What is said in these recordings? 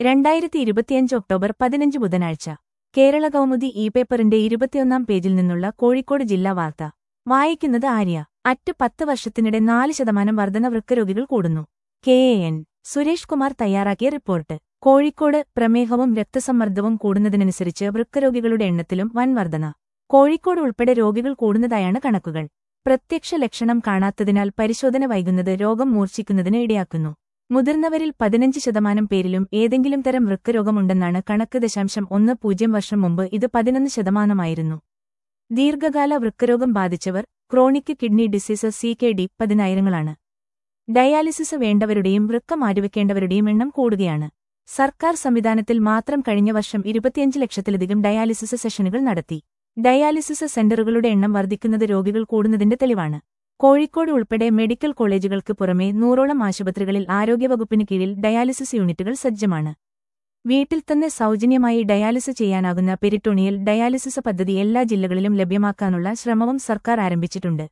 രണ്ടായിരത്തി ഇരുപത്തിയഞ്ച് ഒക്ടോബർ പതിനഞ്ച് ബുധനാഴ്ച കേരള കൗമുദി ഇ പേപ്പറിന്റെ ഇരുപത്തിയൊന്നാം പേജിൽ നിന്നുള്ള കോഴിക്കോട് ജില്ലാ വാർത്ത വായിക്കുന്നത് ആര്യ അറ്റ് പത്ത് വർഷത്തിനിടെ നാല് ശതമാനം വർധന വൃക്കരോഗികൾ കൂടുന്നു K A N Suresh Kumar തയ്യാറാക്കിയ റിപ്പോർട്ട് കോഴിക്കോട് പ്രമേഹവും രക്തസമ്മർദ്ദവും കൂടുന്നതിനനുസരിച്ച് വൃക്കരോഗികളുടെ എണ്ണത്തിലും വൻ വർധന കോഴിക്കോട് ഉൾപ്പെടെ രോഗികൾ കൂടുന്നതായാണ് കണക്കുകൾ പ്രത്യക്ഷ ലക്ഷണം കാണാത്തതിനാൽ പരിശോധന വൈകുന്നത് രോഗം മൂർച്ഛിക്കുന്നതിന് ഇടയാക്കുന്നു മുതിർന്നവരിൽ പതിനഞ്ച് ശതമാനം പേരിലും ഏതെങ്കിലും തരം വൃക്കരോഗമുണ്ടെന്നാണ് കണക്ക് ദശാംശം ഒന്ന് പൂജ്യം വർഷം മുമ്പ് ഇത് പതിനൊന്ന് ശതമാനമായിരുന്നു ദീർഘകാല വൃക്കരോഗം ബാധിച്ചവർ chronic kidney disease C K D പതിനായിരങ്ങളാണ് ഡയാലിസിസ് വേണ്ടവരുടെയും വൃക്ക മാറ്റിവെക്കേണ്ടവരുടെയും എണ്ണം കൂടുകയാണ് സർക്കാർ സംവിധാനത്തിൽ മാത്രം കഴിഞ്ഞ വർഷം ഇരുപത്തിയഞ്ച് ലക്ഷത്തിലധികം ഡയാലിസിസ് സെഷനുകൾ നടത്തി ഡയാലിസിസ് സെന്ററുകളുടെ എണ്ണം വർദ്ധിക്കുന്നത് രോഗികൾ കൂടുന്നതിന്റെ തെളിവാണ് കോഴിക്കോട് ഉൾപ്പെടെ മെഡിക്കൽ കോളേജുകൾക്ക് പുറമെ നൂറോളം ആശുപത്രികളിൽ ആരോഗ്യവകുപ്പിന് കീഴിൽ ഡയാലിസിസ് യൂണിറ്റുകൾ സജ്ജമാണ് വീട്ടിൽ തന്നെ സൗജന്യമായി ഡയാലിസ് ചെയ്യാനാകുന്ന പെരിട്ടോണിയൽ ഡയാലിസിസ് പദ്ധതി എല്ലാ ജില്ലകളിലും ലഭ്യമാക്കാനുള്ള ശ്രമവും സർക്കാർ ആരംഭിച്ചിട്ടുണ്ട്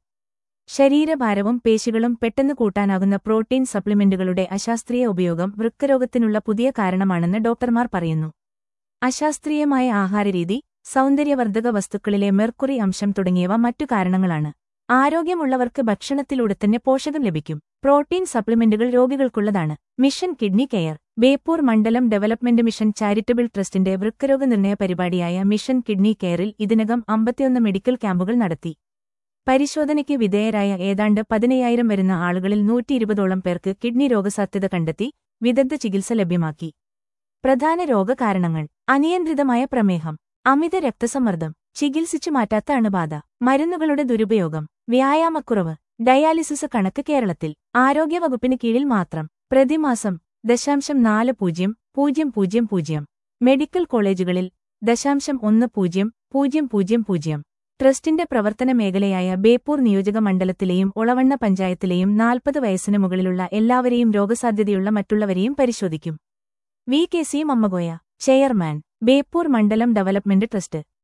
ശരീരഭാരവും പേശികളും പെട്ടെന്ന് കൂട്ടാനാകുന്ന പ്രോട്ടീൻ സപ്ലിമെന്റുകളുടെ അശാസ്ത്രീയ ഉപയോഗം വൃക്കരോഗത്തിനുള്ള പുതിയ കാരണമാണെന്ന് ഡോക്ടർമാർ പറയുന്നു അശാസ്ത്രീയമായ ആഹാരരീതി സൗന്ദര്യവർദ്ധക വസ്തുക്കളിലെ മെർക്കുറി അംശം തുടങ്ങിയവ മറ്റു കാരണങ്ങളാണ് ആരോഗ്യമുള്ളവർക്ക് ഭക്ഷണത്തിലൂടെ തന്നെ പോഷകം ലഭിക്കും പ്രോട്ടീൻ സപ്ലിമെന്റുകൾ രോഗികൾക്കുള്ളതാണ് മിഷൻ കിഡ്നി കെയർ ബേപ്പൂർ മണ്ഡലം ഡെവലപ്മെന്റ് മിഷൻ ചാരിറ്റബിൾ ട്രസ്റ്റിന്റെ വൃക്കരോഗ നിർണയ പരിപാടിയായ മിഷൻ കിഡ്നി കെയറിൽ ഇതിനകം അമ്പത്തിയൊന്ന് മെഡിക്കൽ ക്യാമ്പുകൾ നടത്തി പരിശോധനയ്ക്ക് വിധേയരായ ഏതാണ്ട് പതിനയ്യായിരം വരുന്ന ആളുകളിൽ നൂറ്റിയിരുപതോളം പേർക്ക് കിഡ്നി രോഗസാധ്യത കണ്ടെത്തി വിദഗ്ധ ചികിത്സ ലഭ്യമാക്കി പ്രധാന രോഗകാരണങ്ങൾ അനിയന്ത്രിതമായ പ്രമേഹം അമിത രക്തസമ്മർദ്ദം ചികിത്സിച്ചു മാറ്റാത്ത അണുബാധ മരുന്നുകളുടെ ദുരുപയോഗം വ്യായാമക്കുറവ് ഡയാലിസിസ് കണക്ക് കേരളത്തിൽ ആരോഗ്യവകുപ്പിന് കീഴിൽ മാത്രം പ്രതിമാസം ദശാംശം നാല് പൂജ്യം പൂജ്യം പൂജ്യം പൂജ്യം മെഡിക്കൽ കോളേജുകളിൽ ദശാംശം ഒന്ന് പൂജ്യം പൂജ്യം പൂജ്യം പൂജ്യം ട്രസ്റ്റിന്റെ പ്രവർത്തന മേഖലയായ ബേപ്പൂർ നിയോജക മണ്ഡലത്തിലെയും ഒളവണ്ണ പഞ്ചായത്തിലെയും നാൽപ്പത് വയസ്സിന് മുകളിലുള്ള എല്ലാവരെയും രോഗസാധ്യതയുള്ള മറ്റുള്ളവരെയും പരിശോധിക്കും V K C Mammedkoya chairman Beypore മണ്ഡലം ഡെവലപ്മെന്റ് ട്രസ്റ്റ്